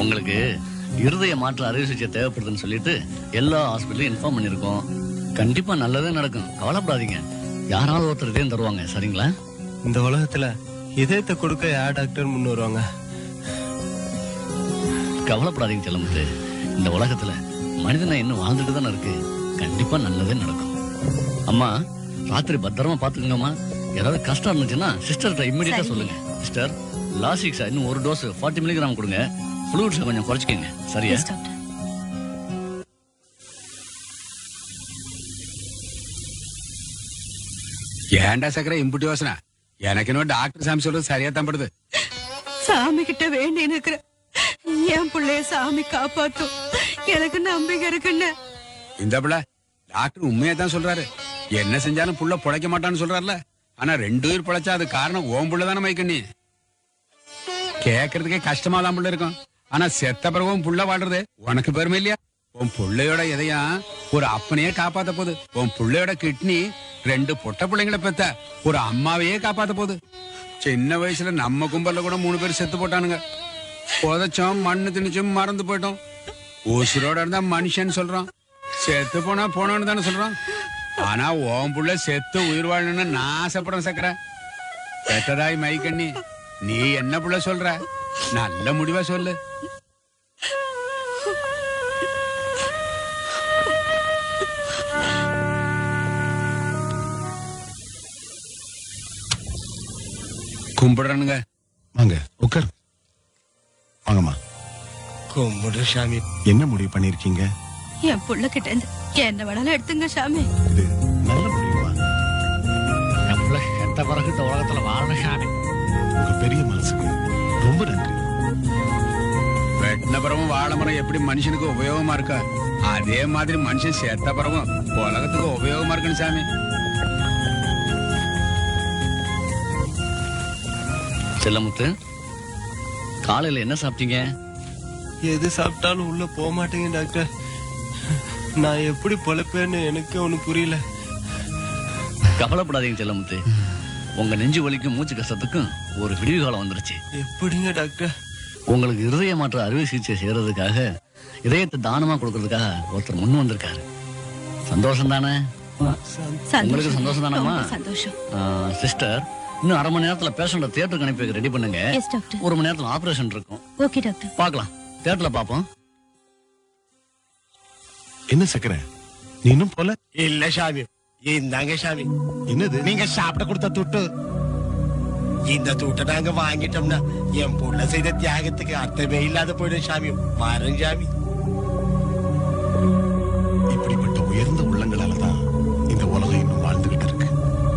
உங்களுக்கு இருதய மாற்று அறுவை சிகிச்சை தேவைப்படுதுன்னு சொல்லிட்டு எல்லா ஹாஸ்பிட்டலையும் இன்ஃபார்ம் பண்ணியிருக்கோம் கண்டிப்பா நல்லதே நடக்கும் கவலைப்படாதீங்க யாராவது ஒருத்தர் இதயம் தருவாங்க சரிங்களா இந்த உலகத்துல இதயத்தை கொடுக்க யார் டாக்டர் முன் வருவாங்க கவலைப்படாதீங்க செல்லமுத்து இந்த உலகத்துல மனிதனை இன்னும் வாழ்ந்துட்டு தானே இருக்கு கண்டிப்பா நல்லதே நடக்கும் அம்மா ராத்திரி பத்திரமா பாத்துக்கோங்கம்மா ஏதாவது கஷ்டம் இருந்துச்சுன்னா சிஸ்டர்கிட்ட இம்மிடியா சொல்லுங்க சிஸ்டர் லாசிக்ஸா இன்னும் ஒரு டோஸ் ஃபார்ட்டி மில்லிகிராம் கொடுங்க ஃப்ளூட்ஸை கொஞ்சம் குறைச்சிக்கங்க சரியா எஸ் டாக்டர் ஏன்டா சக்கரை இம்புட்டி யோசனை எனக்கு இன்னும் டாக்டர் சாமி சொல்றது சரியா தான் படுது சாமி கிட்ட வேண்டி நிக்கிறேன் என் பிள்ளைய சாமி காப்பாத்தும் எனக்கு நம்பிக்கை இருக்குன்னு இந்த பிள்ளை டாக்டர் உண்மையா தான் சொல்றாரு என்ன செஞ்சாலும் புள்ள பொழைக்க மாட்டான்னு சொல்றாருல ஆனா ரெண்டு உயிர் பொழைச்சா அது காரணம் ஓம் புள்ள தானே மைக்கண்ணி கேக்குறதுக்கே கஷ்டமா தான் புள்ள இருக்கும் ஆனா செத்த பிறகும் புள்ள வாழ்றது உனக்கு பெருமை இல்லையா உன் புள்ளையோட எதையா ஒரு அப்பனையே காப்பாத்த போகுது உன் புள்ளையோட கிட்னி ரெண்டு பொட்ட பிள்ளைங்களை பெத்த ஒரு அம்மாவையே காப்பாத்த போகுது சின்ன வயசுல நம்ம கும்பல்ல கூட மூணு பேர் செத்து போட்டானுங்க புதைச்சோம் மண்ணு திணிச்சும் மறந்து போயிட்டோம் உசுரோட இருந்தா மனுஷன் சொல்றான் செத்து போனா போனோன்னு தானே சொல்றான் ஆனா ஓம் புள்ள செத்து உயிர் வாழணும்னு நான் ஆசைப்படுறேன் சக்கரை பெற்றதாய் மைக்கண்ணி நீ என்ன புள்ள சொல்ற நல்ல முடிவா சொல்லு கும்பிடுறனுங்க வாங்க உட்கார் வாங்கம்மா கும்பிடு சாமி என்ன முடிவு பண்ணிருக்கீங்க என் புள்ள கிட்ட இருந்து என்ன வேணாலும் எடுத்துங்க சாமி இது நல்ல முடிவுமா என் புள்ள செத்த பிறகு இந்த உலகத்துல வாழணும் சாமி உங்க பெரிய மனசுக்கு ரொம்ப நன்றி வெட்டின பிறவும் வாழை மரம் எப்படி மனுஷனுக்கு உபயோகமா இருக்கா அதே மாதிரி மனுஷன் செத்த பிறவும் உலகத்துக்கு உபயோகமா இருக்கணும் சாமி செல்லமுத்து காலையில என்ன சாப்பிட்டீங்க எது சாப்பிட்டாலும் உள்ள போக மாட்டேங்க டாக்டர் நான் எப்படி பொழைப்பேன்னு எனக்கு ஒண்ணு புரியல கவலைப்படாதீங்க செல்லமுத்து உங்க நெஞ்சு வலிக்கும் மூச்சு கஷ்டத்துக்கும் ஒரு விடிவு காலம் வந்துருச்சு எப்படிங்க டாக்டர் உங்களுக்கு இருதய மாற்று அறுவை சிகிச்சை செய்யறதுக்காக இதயத்தை தானமா கொடுக்கறதுக்காக ஒருத்தர் முன் வந்திருக்காரு சந்தோஷம் தானே உங்களுக்கு சந்தோஷம் தானம்மா ரொம்ப சந்தோஷம் சிஸ்டர் இன்னும் அரை மணி நேரத்துல பேஷண்ட தியேட்டருக்கு அனுப்பி வைக்க ரெடி பண்ணுங்க எஸ் டாக்டர் ஒரு மணி நேரத்துல ஆபரேஷன் இருக்கும் ஓகே டாக்டர் பார்க்கலாம் தியேட்டர்ல பாப்போம் என்ன சக்கரை நீ இன்னும் போல இல்ல சாமி இந்தாங்க சாமி என்னது நீங்க சாப்பிட கொடுத்த துட்டு இந்த துட்டை நாங்க வாங்கிட்டோம்னா என் புள்ள செய்த தியாகத்துக்கு அர்த்தமே இல்லாத போயிடும் சாமி வரும் சாமி இப்படிப்பட்ட உயர்ந்த உள்ளங்களால தான் இந்த உலகம் இன்னும் வாழ்ந்துகிட்டு இருக்கு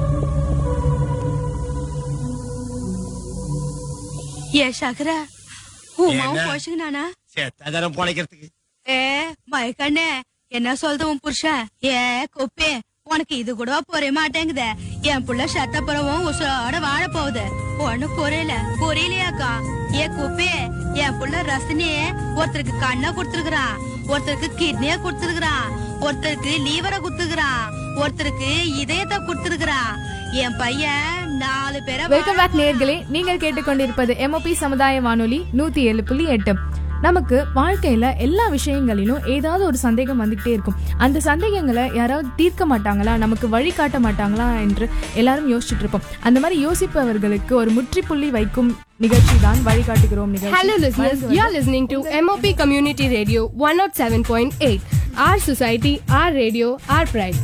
ஏ சகர உமாவும் என்ன? போஷங்கனானா செத்தாதாரம் பொழைக்கிறதுக்கு ஏ மயக்கண்ணே என்ன சொல்றது உன் புருஷன் ஏ கொப்பே உனக்கு இது கூட புரிய மாட்டேங்குதே என் புள்ள சத்த புறவும் உசோட வாழ போகுது ஒண்ணு புரியல புரியலையாக்கா ஏ குப்பே என் புள்ள ரசனியே ஒருத்தருக்கு கண்ணை கொடுத்துருக்கான் ஒருத்தருக்கு கிட்னிய கொடுத்துருக்கான் ஒருத்தருக்கு லீவரை கொடுத்துருக்கான் ஒருத்தருக்கு இதயத்தை கொடுத்துருக்கான் என் பையன் நாலு பேரை வெல்கம் பேக் நேர்களே நீங்கள் கேட்டுக்கொண்டிருப்பது எம்ஓபி சமுதாய வானொலி நூத்தி ஏழு புள்ளி எட்டு நமக்கு வாழ்க்கையில எல்லா விஷயங்களிலும் ஏதாவது ஒரு சந்தேகம் வந்துகிட்டே இருக்கும் அந்த சந்தேகங்களை யாராவது தீர்க்க மாட்டாங்களா நமக்கு வழி காட்ட மாட்டாங்களா என்று எல்லாரும் யோசிச்சுட்டு இருப்போம் அந்த மாதிரி யோசிப்பவர்களுக்கு ஒரு முற்றுப்புள்ளி வைக்கும் நிகழ்ச்சி தான் வழிகாட்டுகிறோம் Hello, listeners. நிகழ்ச்சி You're listening to MOP Community Radio 107.8. Our society, our radio, our pride.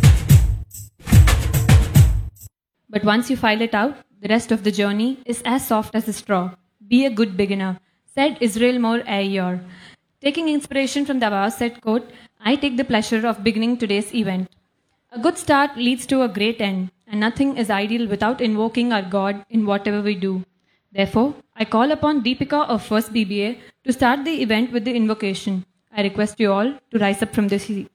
But once you file it out, the rest of the journey is as soft as a straw. Be a good beginner, said Israel Moore Ayer. Taking inspiration from the above said quote, I take the pleasure of beginning today's event. A good start leads to a great end, and nothing is ideal without invoking our God in whatever we do. Therefore, I call upon Deepika of First BBA to start the event with the invocation. I request you all to rise up from the seat.